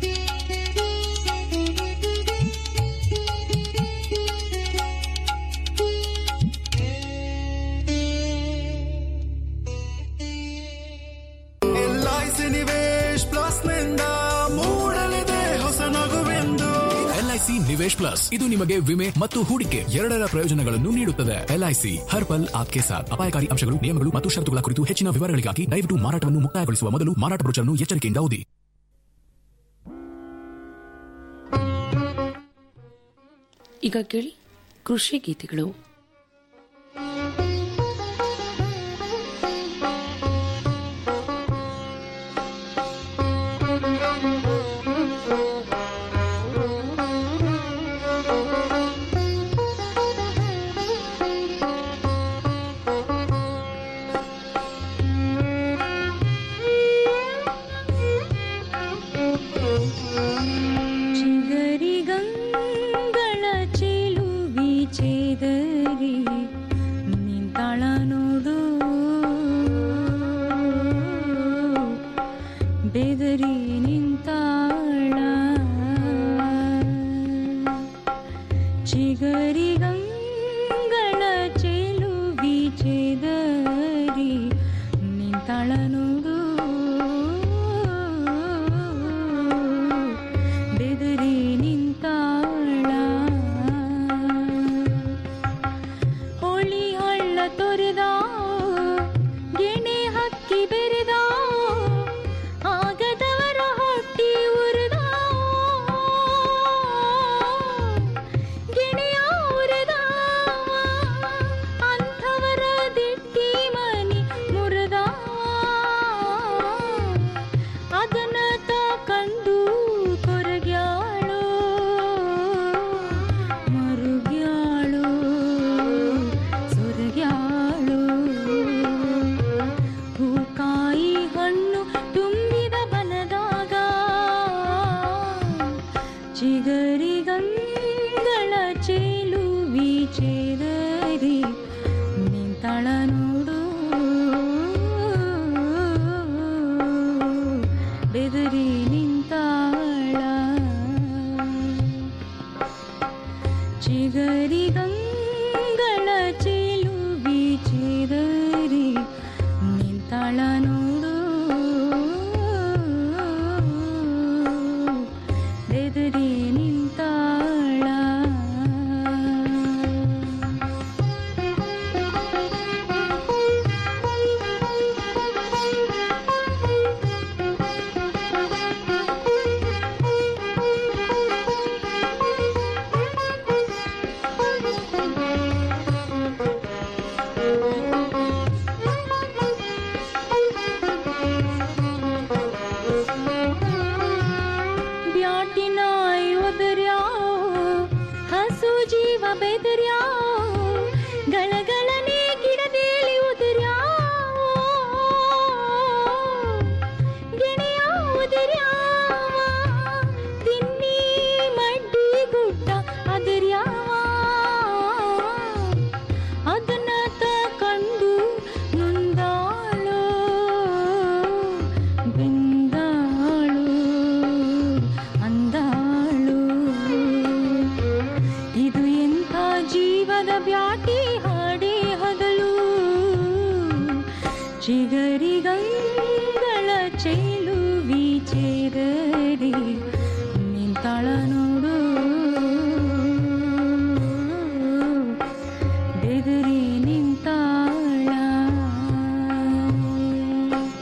ಎಲ್ಐಸಿ ನಿವೇಶ್ ಪ್ಲಸ್ ನಿಂದ ಮೂಡಲಿದೆ ಹೊಸ ನಗುವೆಂದು ಎಲ್ಐಸಿ ನಿವೇಶ್ ಪ್ಲಸ್ ಇದು ನಿಮಗೆ ವಿಮೆ ಮತ್ತು ಹೂಡಿಕೆ ಎರಡರ ಪ್ರಯೋಜನಗಳನ್ನು ನೀಡುತ್ತದೆ ಎಲ್ಐಸಿ ಹರ್ ಪಲ್ ಆಪ್ಕೆ ಸಾಥ್ ಅಪಾಯಕಾರಿ ಅಂಶಗಳು ನಿಯಮಗಳು ಮತ್ತು ಷರತ್ತುಗಳ ಕುರಿತು ಹೆಚ್ಚಿನ ವಿವರಗಳಿಗಾಗಿ ದಯವಿಟ್ಟು ಮಾರಾಟವನ್ನು ಮುಕ್ತಾಯಗೊಳಿಸುವ ಮೊದಲು ಮಾರಾಟ ಬ್ರೋಚರ್ನ್ನು ಎಚ್ಚರಿಕೆಯಿಂದ ಓದಿ ಈಗ ಕೇಳಿ ಕೃಷಿ ಗೀತೆಗಳು ಚಿಗರಿಗಂಗಳ ಚೆಲುವಿ ಚೇದರಿ ನಿಂತಾಳ ನೋಡು ಬೆದರಿ ನಿಂತಾಳ ಚಿಗರಿಗಂಗಳ ಚೆಲುವಿ ಚೇದರಿ ನಿಂತಾಳ ನೋಡು ಬೆದರಿ ನಿಂತಾಳ ಹೋಳಿ ಹಳ್ಳ ತೊರೆದ ಗೆಣೆ ಹಕ್ಕಿ ಬೆರೆದ ಆಗದವರ ಹೊಟ್ಟಿ ಉರಿದ ಗೆಣೆಯ ಉರಿದ ಅಂಥವರ ದಿಟ್ಟಿ ಮನಿ ಮುರಿದ ಅದನ್ನ ತ ಕಂಡು ಕೊರಗ್ಯಾಳು ಮರುಗ್ಯಾಳು ಸೊರಗ್ಯಾಳು ಹೂಕಾಯಿ ಹಣ್ಣು ತುಂಬಿದ ಬನದಾಗ ಚಿಗರಿಗಂಗಳ ಚೆಲುವಿ ಚೇದರಿ ನಿಂತಾಳ ನೋಡು ಬೆದರಿ ನಿಂತಾಳ ಚಿಗರಿಗಂಗಳ ಚೆಲುವಿ ಚೇದರಿ ನಿಂತಾಳ ನೋಡು ಬೆದರಿ ನಿಂತಾಳ ಬ್ಯಾಟಿನಾಯ್ ಒದರ್ಯಾವ ಹಸು ಜೀವ ಬೆದರ್ಯಾವ ಗಳಗಳನೆ ಗಿಡದೇಲಿ ಉದುರ್ಯಾವ ಗೆಣೆಯ ಉದುರ್ಯಾವ ತಿನ್ನಿ ಮಡ್ಡಿ ಗುಡ್ಡ ಅದರ್ಯಾವ ಅದನ್ನ ಕಂಡು ನೊಂದಾಳು ಬೆಂದಾಳು ಅಂದಾಳು ಇದು ಎಂಥ ಜೀವದ ಬ್ಯಾಟಿ ಹಾಡೇ ಹಗಲು ಚಿಗರಿಗಂಗಳ ಚೆಲುವಿ ಚೇರರಿ ನಿಂತಾಳ ನೋಡು ಬೆದರಿ ನಿಂತಾಳ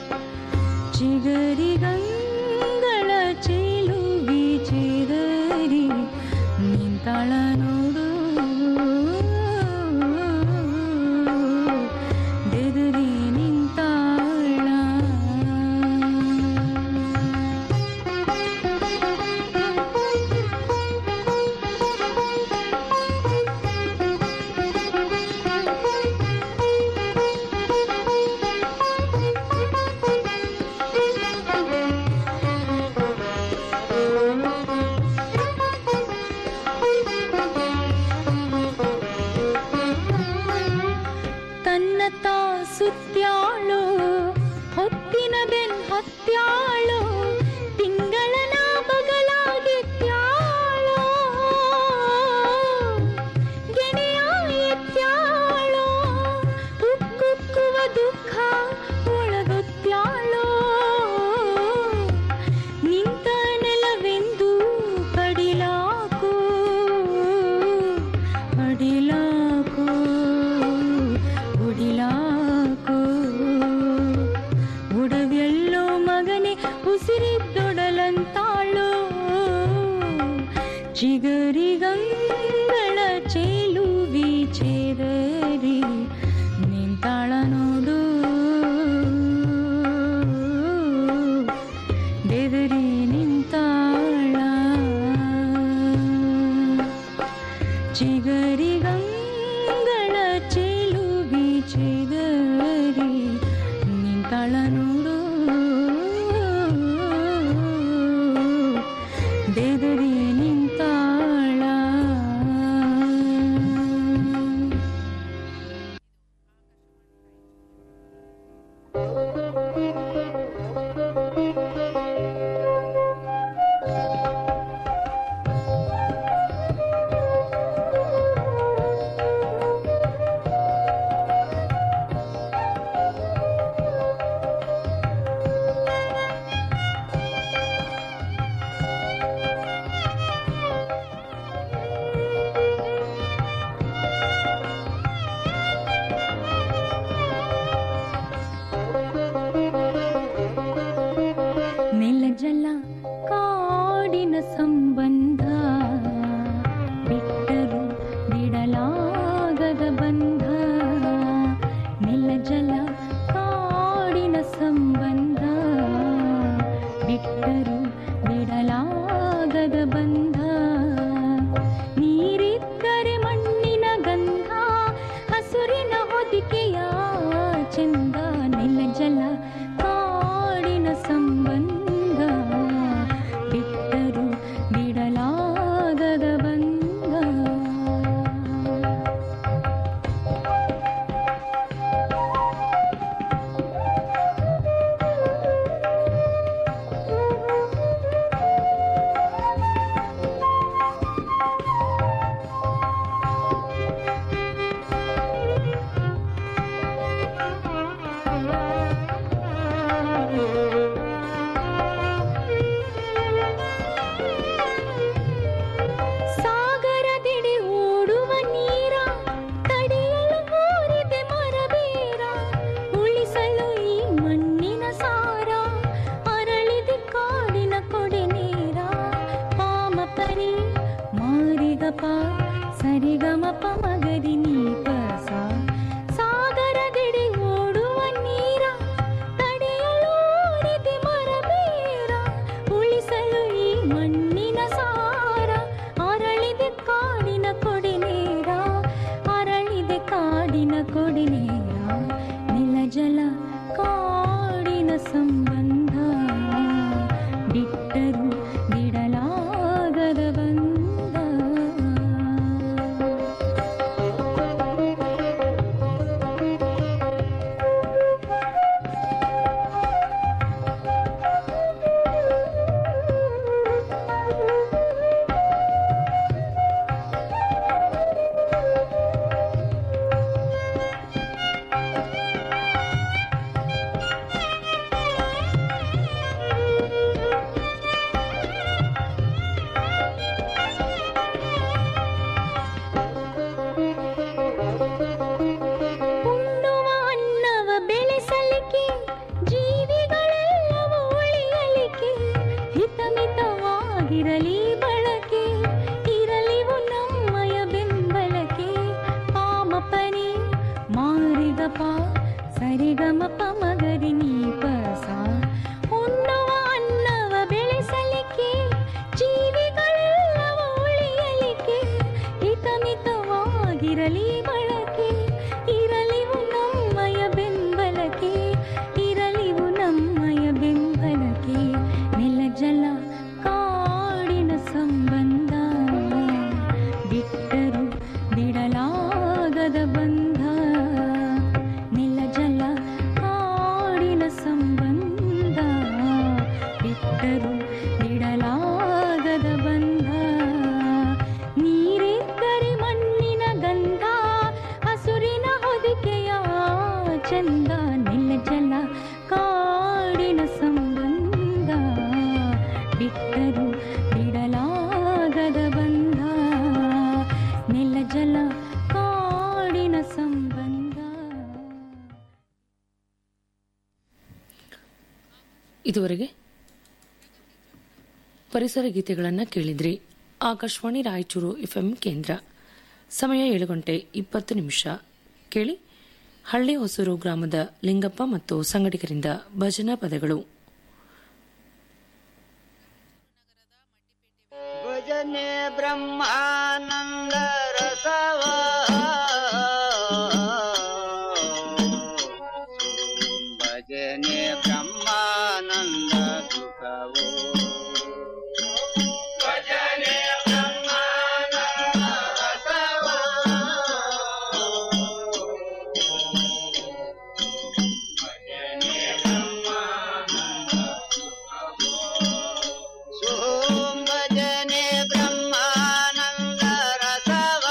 ಚಿಗರಿಗಂಗಳ ಚೇಲು ಬೀಚಿದರಿ ನಿಂತಾಳ ನೋಡು ಬೆದರಿ ನಿಂತಾಳ ತನ್ನ ತಾ ಸುತ್ಯಾಳೋ ಹೊತ್ತಿನ ಬೆನ್ ಹತ್ಯಾಳೋ ತಿಂಗಳನ ಬಗಲಾಗಿತ್ಯಾಳೋ ಗೆಣೆಯ ಎತ್ಯಾಳೋ ಉಕ್ಕುಕ್ಕುವ ದುಃಖ ಒಳಗೊತ್ಯಾಳೋ ನಿಂತ ನೆಲವೆಂದು ಪಡಿಲಾಕೋ ಅಡಿಲಾಕೋ ಉಡಿಲಾಕೋ ಉಡವೆಲ್ಲೋ ಮಗನೆ ಉಸಿರಿದ್ದೊಡಲಂತಾಳೋ ಚಿಗರಿಗಂಗಳ ಚೇಲು ಬೀಚೇದರಿ ನಿಂತಾಳ ನೋಡು ಬೆದರಿ ನಿಂತಾಳ ಚಿಗರಿಗಂಗಳ ಚೇಲು ಬೀಚಿದರಿ ನಿಂತಾಳ ನೋಡು ಬೆದರಿ ನಿಂತಾಳ ಇರಲಿ ಬಳಕೆ ಇರಲಿವು ನಮ್ಮಯ ಬೆಂಬಲಕೆ ಪಾಮಪನಿ ಮಾರಿಗಪ ಸರಿಗಮ ಪಮಗರಿ ನೀಪ ಸಾ ಉಣ್ಣುವ ಅನ್ನವ ಬೆಳೆಸಲಿಕ್ಕೆ ಜೀವಿಗಳೆಲ್ಲವ ಉಳಿಯಲಿಕ್ಕೆ ಹಿತಮಿತವಾಗಿರಲಿ ಬಳಕೆ ಇರಲಿವು ನಮ್ಮಯ ಬೆಂಬಲಕೆ ಇರಲಿವು ನಮ್ಮಯ ಬೆಂಬಲಕೆ ನೆಲ ಜಲ ಕಾಡಿನ ಸಂಬಂಧ ಬಿಟ್ಟರು ಬಿಡಲಾಗದ ಬಂಧ ನೆಲ ಜಲ ಕಾಡಿನ ಸಂಬಂಧ ಬಿಟ್ಟರು ಬಿಡಲಾಗದ ಬಂಧ ನೀರಿದ್ದರೆ ಮಣ್ಣಿನ ಗಂಧ ಹಸುರಿನ ಹೊದಿಕೆಯ ಚಂದ ನೆಲ ಜಲ ಕಾಡಿನ ಸಂಬಂಧ ಬಿಟ್ಟರು ಬಿಡಲಾಗದ ಬಂಧ ನೆಲ ಜಲ ಕಾಡಿನ ಸಂಬಂಧ ಇದುವರೆಗೆ ಪರಿಸರ ಗೀತೆಗಳನ್ನು ಕೇಳಿದ್ರಿ ಆಕಾಶವಾಣಿ ರಾಯಚೂರು ಎಫ್ಎಂ ಕೇಂದ್ರ ಸಮಯ ಏಳು ಗಂಟೆ ಇಪ್ಪತ್ತು ನಿಮಿಷ ಕೇಳಿ ಹಳ್ಳಿ ಹೊಸೂರು ಗ್ರಾಮದ ಲಿಂಗಪ್ಪ ಮತ್ತು ಸಂಗಡಿಗರಿಂದ ಭಜನಾ ಪದಗಳು ಭಜನೆ ಬ್ರಹ್ಮಾನಂದ ರಸವ ಭಜನೆ ಬ್ರಹ್ಮಾನಂದ ಸುಖವು ಭಜನೆ ಬ್ರಹ್ಮಾನಂದ ರಸವ ಭಜನೆ ಬ್ರಹ್ಮಾನಂದ ಸೋಂ ಭಜನೆ ಬ್ರಹ್ಮಾನಂದ ರಸವ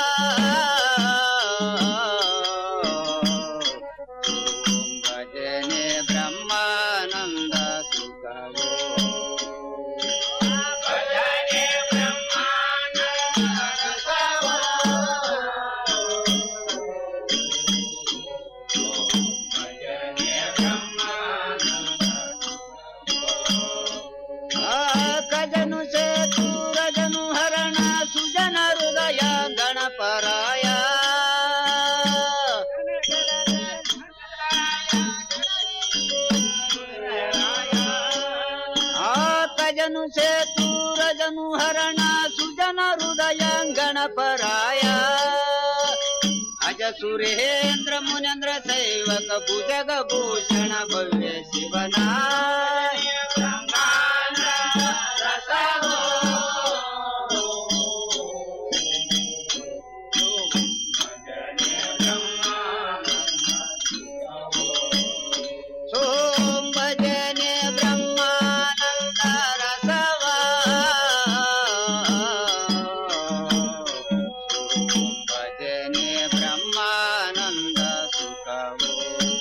ಓಂ ಭಜನೆ ಬ್ರಹ್ಮಾನಂದ ಸುಖವೋ ಭಜನೆ ಬ್ರಹ್ಮಾನಂದ ರಸವ ಭಜನೆ ಬ್ರಹ್ಮಾನಂದ ಕಜನು ಸೇತು ರಜನು ಹರಣ ಸುಜನ ಹೃದಯ ಗಣಪರಾಯ ಆ ಕಜನು ಸೇತು ರಜನು ಹರಣ ಸುಜನ ಹೃದಯ ಗಣಪರಾಯ ಅಜ ಸುರೇಂದ್ರ ಮುನೇಂದ್ರ ಸೈವಕ ಭುಜಗ ಭೂಷಣ ಭವ್ಯ ಶಿವನ ಸೋಂ ಭಜನೆ ಬ್ರಹ್ಮಾನಂದ ರಸವ ಸೋಂ ಭಜನೆ ಬ್ರಹ್ಮಾನಂದ ಸುಖವೋ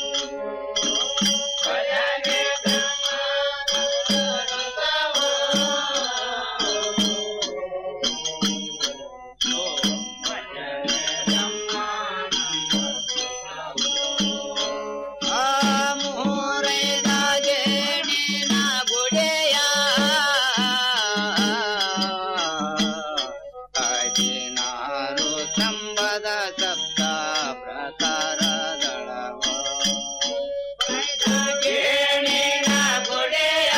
ಭಜನೆ ಬ್ರಹ್ಮಾನಂದ ರಸವ ಸೋಂ ಭಜನೆ ಬ್ರಹ್ಮಾನಂದ ಆ ಮುಹೂರೈದಾಗೆ ನೀನ ಗುಡೆಯ ಹದಿನಾರು ಕಂಬದ ಸಪ್ತ ಪ್ರಕಾರದಳವ ನೀನ ಗುಡೆಯ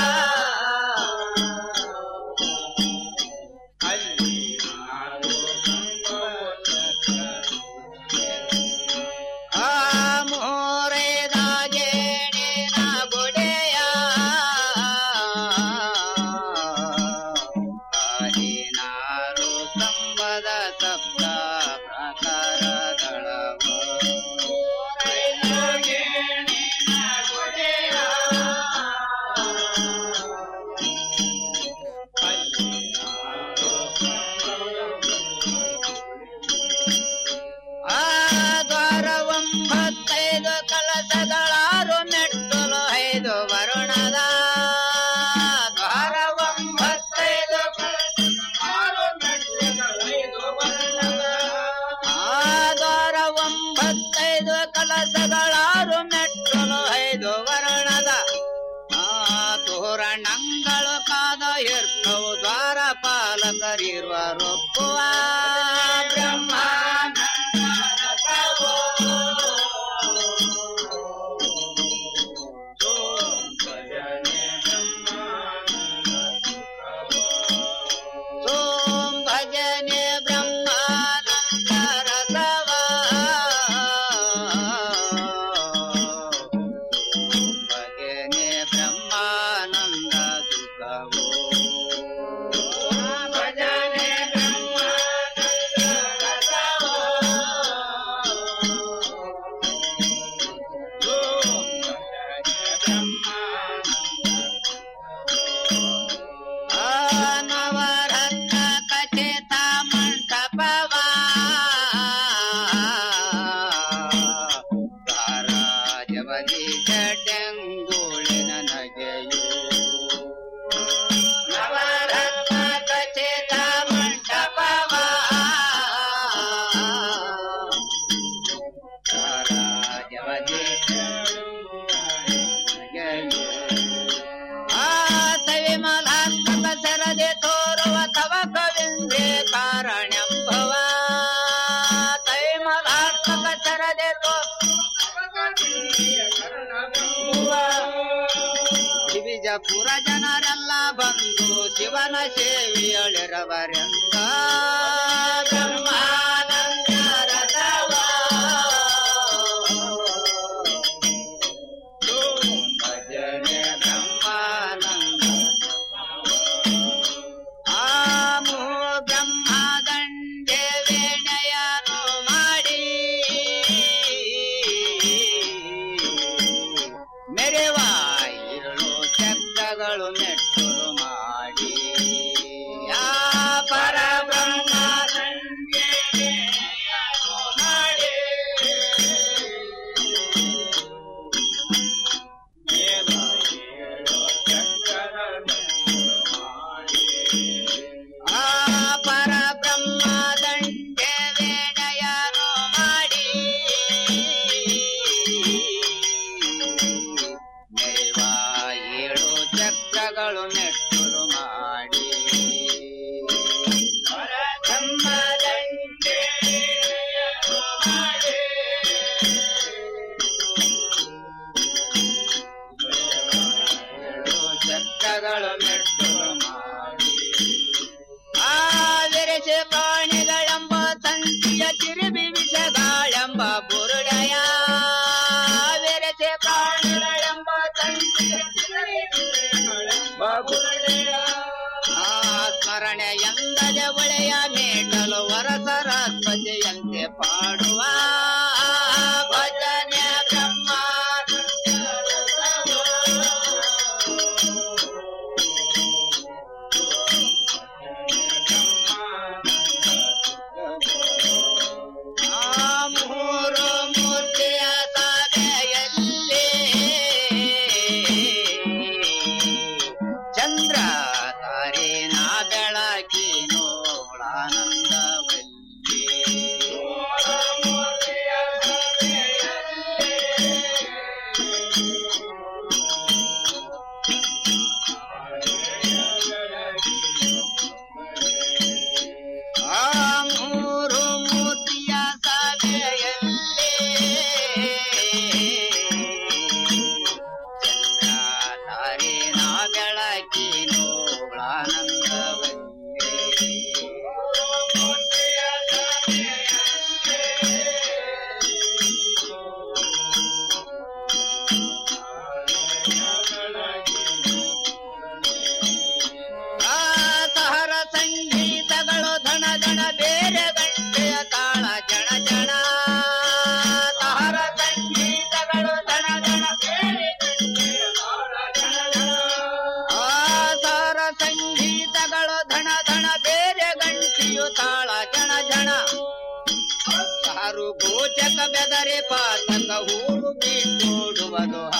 ಹದಿನಾರು ಆ ಮೋರೆದಾಗೆ ನೀನ ಗುಡೆಯ ಹದಿನಾರು ಕಂಬದ ಸಪ್ತ ಪ್ರಕಾರದಳವ ಮೋರೆದಾಗೆ ನೀನ ಗುಡೆಯ ಆ ದ್ವಾರ ಒಂಬತ್ತೈದು ಕಲಸಗಳಾರು ಮೆಟ್ಟಲು ಐದು ವರುಣದ ದ್ವಾರ ಒಂಬತ್ತೈದು ಕಲಸಗಳಾರು ಮೆಟ್ಟಲು ವರುಣದ ಆ ದ್ವಾರ ಒಂಬತ್ತೈದು ಕಲಸಗಳಾರು ಮೆಟ್ಟಲು ಐದು ವರ್ಣದ ಆ ತೋರಣಗಳು ಕಾದ ಇರ್ತವು ದ್ವಾರ ಪಾಲಕರಿರುವರೊಪ್ಪುವ ಬ್ರಹ್ಮಾನಂದ ರಸವೋ. ಸೋಂ ಭಜನೆ ಬ್ರಹ್ಮಾನಂದ ರಸವ ಭಜನೆ ಬ್ರಹ್ಮಾನಂದ ಸುಖವೋ ಭಜನೆ ಬ್ರಹ್ಮಾನಂದ ರಸವೋ ಸೋಂ ಭಜನೆ ಬ್ರಹ್ಮಾನಂದ ನವರತ್ನ ಕಚೇತ ಮಂಟಪವ ರಾಜವದಿ ಜಡೆಂಗುಳಿನ ನಗೆಯು ನವರತ್ನ ಕಚೇತ ಮಂಟಪವ ರಾಜವದಿ ನಗೆಯು ಆತವಿ ಮಲಾತ್ಮಕ ಸರದೆ ತೋರುವ ತವ ಕವಿಂದೆ ಕಾರಣಂಭವ ತವಿ ಮಲಾತ್ಮಕ ಸರದೆ ಬಿಜಪುರ ಜನರೆಲ್ಲ ಬಂದು ಶಿವನ ಸೇವೆಯಳಿರವರೆಂದ ಬ್ರಹ್ಮಾನಂದ ರಥವ ಭಜನೆ ಬ್ರಹ್ಮಾನಂದ ಆಮೋ ಬ್ರಹ್ಮದಂಡೆ ವೇಣಯನು ಮಾಡಿ ಮೆರೆವ ಏಳು ಚಕ್ರಗಳು ಮೆಟ್ಟಲು ಮಾಡಿ ಆ ಪರ ಬ್ರಹ್ಮದಂಡೆ ವೇಣಯನು ಮಾಡಿ ಆ ಪರ ಬ್ರಹ್ಮದಂಡೆ ವೇಣಯನು ಮಾಡಿ ಮೇವ ಏಳು ಚಕ್ರಗಳು ನೆಟ್ಟಲು ಮಾಡಿ ಪರ ಬ್ರಹ್ಮದಂಡೆ ವೇಣಯನು ಮಾಡಿ ಚಕ್ರಗಳು ಮೆಟ್ಟಲು ಮಾಡಿ ಆದರಿಸಿ ಪ್ರಾಣಿಗಳೆಂಬ ತಂತಿಯ ತಿರುಬಿ ವಿಷಗಾಳೆಂಬ ಬುರುಡೆಯ ಬೆರೆಸಿ ಪ್ರಾಣಿಗಳೆಂಬ ತಂತಿಯ ತಿರುಬಿ ವಿಷಗಾಳೆಂಬ ಬುರುಡೆಯ ಆ ಸ್ಮರಣೆ ಎಂದದೆ ಒಳೆಯ ಮೇಟಲು ವರಸರಸ್ವತಿಯಂತೆ ಪಾಡುವ ಭಜನೆ ಬ್ರಹ್ಮ ಆ ಮೂರು ಮೂರ್ತಿಯ ಸಭೆಯಲ್ಲಿ ಚಂದ್ರ ತಾರಿನ ಬೆಳಕಿನೋಳಾನಂದವಲ್ಲಿ ಆ ಮೂರು ಮೂರ್ತಿಯ ಸಭೆಯಲ್ಲಿ ಚಂದ್ರ ತಾರಿನ ಬೆಳಕಿನೋಳಾನಂದವಲ್ಲಿ ಆ ಸಹರ ಸಂಗೀತಗಳು ಧಣ ಧಣ ಬೇರೆ ಗಂಟೆಯ ತಾಳ ಜಣ ಜಣ ಸಹರ ಸಂಗೀತಗಳು ಧಣ ಧಣ ಬೇರೆ ಗಂಟೆಯ ತಾಳ ಜಣ ಜಣ ಆ ಸಹರ ಸಂಗೀತಗಳು ಧಣ ಧಣ ಬೇರೆ ಗಂಟೆಯು ತಾಳ ಜಣ ಜಣ ಸಾರು ಗೋಚಕ ಬೆದರೆ ಪಾತಕ ಹೂಡು ಬಿಟ್ಟೋಡುವುದು